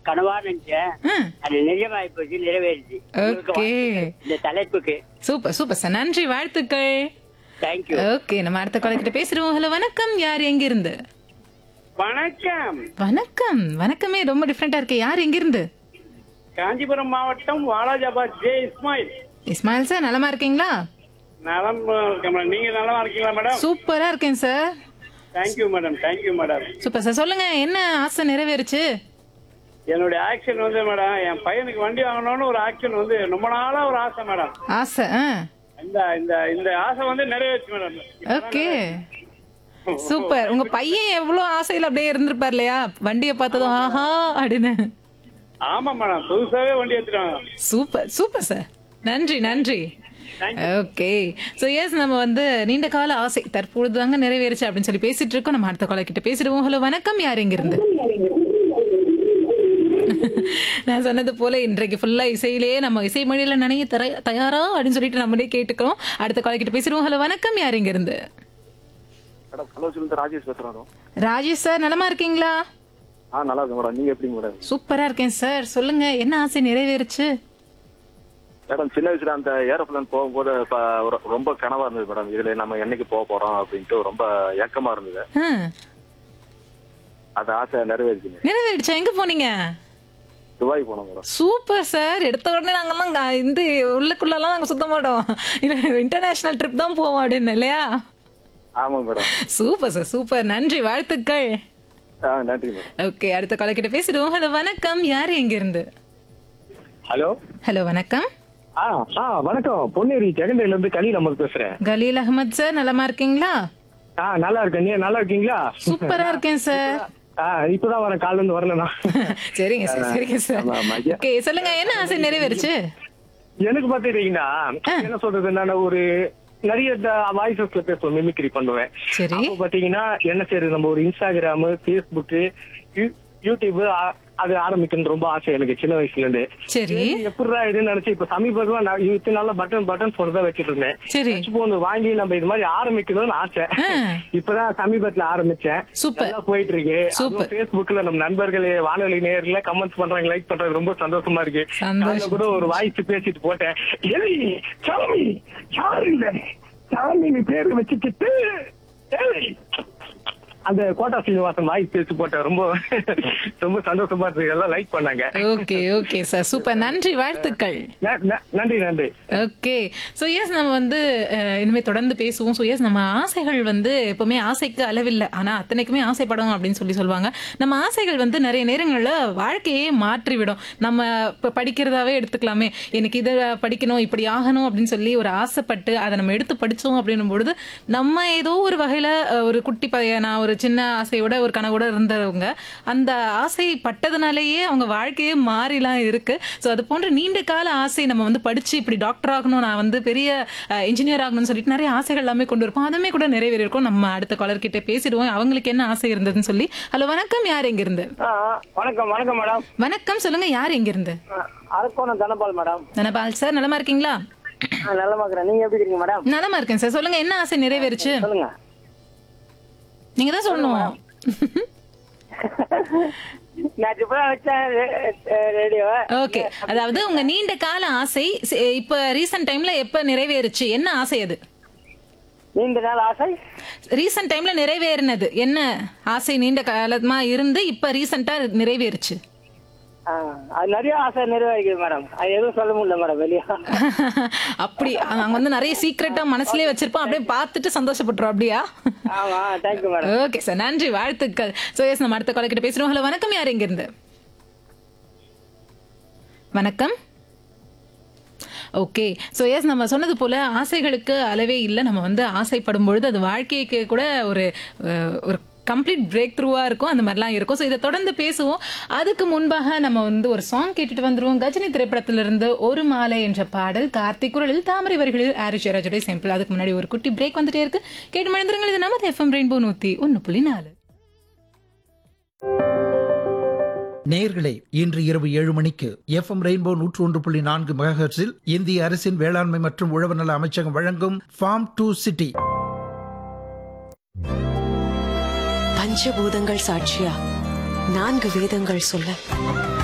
கனவா நினைச்சேன் ஆ, அது நிஜமாயி போச்சு நிறைவேறிச்சு உங்களுக்கு Okay. வாழ்த்துக்கள். இந்த தலைப்புக்கு சூப்பர் சூப்பர் சார் நன்றி வாழ்த்துக்கள் தேங்க்யூ ஓகே நம்ம அடுத்த காலக்கிட்ட பேசுறோம் ஹலோ வணக்கம் யார் எங்க இருந்து வணக்கம் வணக்கம் வணக்கமே ரொம்ப டிஃப்ரெண்டா இருக்கு யார் எங்க இருந்து காஞ்சிபுரம் மாவட்டம் வாலாஜாபாத் ஜே இஸ்மாயில் இஸ்மாயில் சார் நலமா இருக்கீங்களா நலம் இருக்கேன் மேடம் நீங்க நலமா இருக்கீங்களா மேடம் சூப்பரா இருக்கேன் sir thank you madam thank you madam super sir சொல்லுங்க என்ன ஆசை நிறைவேறுச்சு என்னுடைய ஆக்ஷன் வந்து மேடம் என் பையனுக்கு வண்டி வாங்கணும்னு ஒரு ஆக்ஷன் வந்து ரொம்ப நாளா ஒரு ஆசை மேடம் ஆசை ஆ இந்த இந்த இந்த ஆசை வந்து நிறைவேற்று மேடம் ஓகே சூப்பர் உங்க பையன் எவ்வளவு ஆசையில அப்படியே இருந்திருப்பார் இல்லையா வண்டியை பார்த்ததும் ஆஹா அப்படின்னு ஆமா மேடம் புதுசாவே வண்டி எடுத்துட்டாங்க சூப்பர் சூப்பர் சார் நன்றி நன்றி ஓகே ஸோ எஸ் நம்ம வந்து நீண்ட கால ஆசை தற்பொழுது தாங்க நிறைவேறுச்சு அப்படின்னு சொல்லி பேசிட்டு இருக்கோம் நம்ம அடுத்த கால கிட்ட பேசிடுவோம் ஹலோ வணக்கம் யார் எங்க இருந்து நான் சொன்னது போல இன்றைக்கு ஃபுல்லா இசையிலேயே நம்ம இசை மொழியில நினைய தர தயாரா அப்படின்னு சொல்லிட்டு நம்மளே கேட்டுக்கிறோம் அடுத்த கால கிட்ட பேசிடுவோம் ஹலோ வணக்கம் யார் எங்க இருந்து மேடம் ஹலோ சொல்லுங்க ராஜேஷ் பேசுறோம் ராஜேஷ் சார் நலமா இருக்கீங்களா ஆ நல்லா இருக்கு மேடம் நீங்க எப்படிங்க மேடம் சூப்பரா இருக்கேன் சார் சொல்லுங்க என்ன ஆசை நிறைவேறுச்சு மேடம் சின்ன வயசுல அந்த ஏரோப்ளேன் போகும்போது இப்ப ஒரு- ரொம்ப கனவா இருந்தது மேடம் இதுல நம்ம என்னைக்கு போக போறோம் அப்படின்ட்டு ரொம்ப ஏக்கமா இருந்தது ஆ, அந்த ஆசை நிறைவேறிச்சுங்க நிறைவேறிச்சா எங்க போனீங்க துபாய் போனோம் மேடம் சூப்பர் சார் எடுத்த உடனே நாங்கெல்லாம் க- இந்த உள்ளுக்குள்ளலாம் நாங்க சுத்த மாட்டோம் இன்டர்நேஷனல் ட்ரிப் தான் போவோம் அப்படின்னு இல்லையா ஆமா மேடம் சூப்பர் சார் சூப்பர் நன்றி வாழ்த்துக்கள் ஆ நன்றி மேடம் ஓகே அடுத்த காலக்கிட்ட பேசிடுவோம் ஹலோ வணக்கம் யார் எங்க இருந்து ஹலோ ஹலோ வணக்கம் ஆ ஆ வணக்கம் பொன்னேரி ஜெகண்டையில இருந்து கலீல் அமர் பேசுறேன் கலீல் அகமது சார் நலமா இருக்கீங்களா ஆ நல்லா இருக்கேன் நீ நல்லா இருக்கீங்களா சூப்பரா இருக்கேன் சார் ஆ இப்பதான் வரேன் காலைல இருந்து வரலண்ணா சரிங்க சார் சரிங்க சார் ஆமா, ஆமா, ஐயா. ஓகே சொல்லுங்க என்ன ஆசை நிறைவேறுச்சு எனக்கு பாத்துட்டீங்கன்னா என்ன சொல்றது நான் ஒரு நிறைய வாய்ஸஸ்ல பேசுவேன் மிமிக்ரி பண்ணுவேன் சரி அப்போ பாத்தீங்கன்னா என்ன செய்யறது நம்ம ஒரு இன்ஸ்டாகிராம் ஃபேஸ்புக் யூடியூப் ஆ- அது ஆரம்பிக்கணும் ரொம்ப ஆசை எனக்கு சின்ன வயசுல இருந்து சரி எப்படிடா இதுன்னு நினைச்சு இப்ப சமீபமா நான் இத்தனை நாளா பட்டன் பட்டன் போன் தான் வச்சிட்டு இருந்தேன் சரி போன் வாங்கி நம்ம இது மாதிரி ஆரம்பிக்கணும்னு ஆசை ஆ. இப்பதான் சமீபத்துல ஆரம்பிச்சேன் சூப்பர். நல்லா போயிட்டு இருக்கு சூப்பர். பேஸ்புக்ல நம்ம நண்பர்கள் வானொலி நேர்ல கமெண்ட்ஸ் பண்றாங்க லைக் பண்றது ரொம்ப சந்தோஷமா இருக்கு சந்தோஷம். காலைல கூட ஒரு வாய்ஸ் பேசிட்டு போட்டேன் எலி சாமி யாரு இல்ல சாமி பேரு வச்சுக்கிட்டு ஏய். அந்த கோட்டா சீனிவாசன் வாய்ஸ் பேசி போட்டேன் ரொம்ப ரொம்ப சந்தோஷமா இருக்கு எல்லாம் லைக் பண்ணாங்க ஓகே ஓகே சார் சூப்பர் நன்றி வாழ்த்துக்கள் ந- ந- நன்றி நன்றி ஓகே ஸோ எஸ் நம்ம வந்து அஹ், இனிமே தொடர்ந்து பேசுவோம் ஸோ எஸ் நம்ம ஆசைகள் வந்து எப்பவுமே ஆசைக்கு அளவில்லை ஆனால் அத்தனைக்குமே ஆசைப்படும் அப்படின்னு சொல்லி சொல்லுவாங்க நம்ம ஆசைகள் வந்து நிறைய நேரங்களில் வாழ்க்கையே மாற்றிவிடும் நம்ம இப்போ படிக்கிறதாவே எடுத்துக்கலாமே எனக்கு இதை படிக்கணும் இப்படி ஆகணும் அப்படின்னு சொல்லி ஒரு ஆசைப்பட்டு அதை நம்ம எடுத்து படித்தோம் அப்படின்னும் பொழுது நம்ம ஏதோ ஒரு வகையில் ஒரு குட்டி பையனா ஒரு சின்ன ஆசையோட ஒரு கனவோட இருந்தவங்க அந்த ஆசை பட்டதுனாலேயே அவங்க வாழ்க்கையே மாறிலாம் இருக்கு ஸோ அது போன்ற நீண்ட கால ஆசை நம்ம வந்து படிச்சு இப்படி டாக்டர் ஆகணும் நான் வந்து பெரிய இன்ஜினியர் ஆகணும்னு சொல்லிட்டு நிறைய ஆசைகள் எல்லாமே கொண்டு இருப்போம் அதுவுமே கூட நிறைவேறிருக்கும் நம்ம அடுத்த காலர் கிட்ட பேசிடுவோம் அவங்களுக்கு என்ன ஆசை இருந்ததுன்னு சொல்லி ஹலோ வணக்கம் யார் எங்க இருந்து வணக்கம் வணக்கம் மேடம் வணக்கம் சொல்லுங்க யார் எங்க இருந்து அரக்கோணம் தனபால் மேடம் தனபால் சார் நலமா இருக்கீங்களா நல்லா இருக்கிறேன் நீங்க எப்படி இருக்கீங்க மேடம் நலமா இருக்கேன் சார் சொல்லுங்க என்ன ஆசை நிறைவேறுச்சு சொல்லுங்க நீங்க தான் சொல்லணும் நான் இப்பதான் வச்சேன் ரேடியோ ஓகே அதாவது உங்க நீண்ட கால ஆசை சி- இப்ப ரீசன்ட் டைம்ல எப்ப நிறைவேறுச்சு என்ன ஆசை அது நீண்ட நாள் ஆசை ரீசன்ட் டைம்ல நிறைவேறினது என்ன ஆசை நீண்ட காலமா இருந்து இப்ப ரீசெண்டா நிறைவேறுச்சு ஆ, அது நிறைய ஆசை நிறைவேறிக்குது மேடம் அது எதுவும் சொல்ல முடியல மேடம் வெளியே அப்படி நாங்க வந்து நிறைய சீக்கிரட்டா மனசுலயே வச்சிருப்போம் அப்படியே பார்த்துட்டு சந்தோஷப்பட்டுறோம் அப்படியா ஆமா தேங்க்யூ மேடம் ஓகே சார் நன்றி வாழ்த்துக்கள் ஸோ எஸ் நம்ம அடுத்த கால கிட்ட பேசுறோம் ஹலோ வணக்கம் யார் எங்க இருந்து வணக்கம் ஓகே ஸோ எஸ் நம்ம சொன்னது போல ஆசைகளுக்கு அளவே இல்லை நம்ம வந்து ஆசைப்படும் பொழுது அது வாழ்க்கைக்கு கூட ஒரு அஹ், ஒரு கம்ப்ளீட் பிரேக் த்ரூவாக இருக்கும் அந்த மாதிரிலாம் இருக்கும் ஸோ இதை தொடர்ந்து பேசுவோம் அதுக்கு முன்பாக நம்ம வந்து ஒரு சாங் கேட்டுட்டு வந்துருவோம் கஜினி திரைப்படத்திலிருந்து ஒரு மாலை என்ற பாடல் கார்த்திக் குரலில் தாமரை வரிகளில் ஆரிஷ் ராஜுடைய சிம்பிள் அதுக்கு முன்னாடி ஒரு குட்டி பிரேக் வந்துட்டே இருக்கு கேட்டு மனிதர்கள் இது நமது எஃப்எம் ரெயின்போ நூற்றி ஒன்று புள்ளி நாலு நேயர்களே இன்று இரவு ஏழு மணிக்கு எஃப்எம் ரெயின்போ நூற்று ஒன்று புள்ளி நான்கு மெகாஹெர்ட்ஸில் இந்திய அரசின் வேளாண்மை மற்றும் உழவர் நல அமைச்சகம் வழங்கும் ஃபார்ம் டு சிட்டி பஞ்சபூதங்கள் சாட்சியா நான்கு வேதங்கள் சொல்ல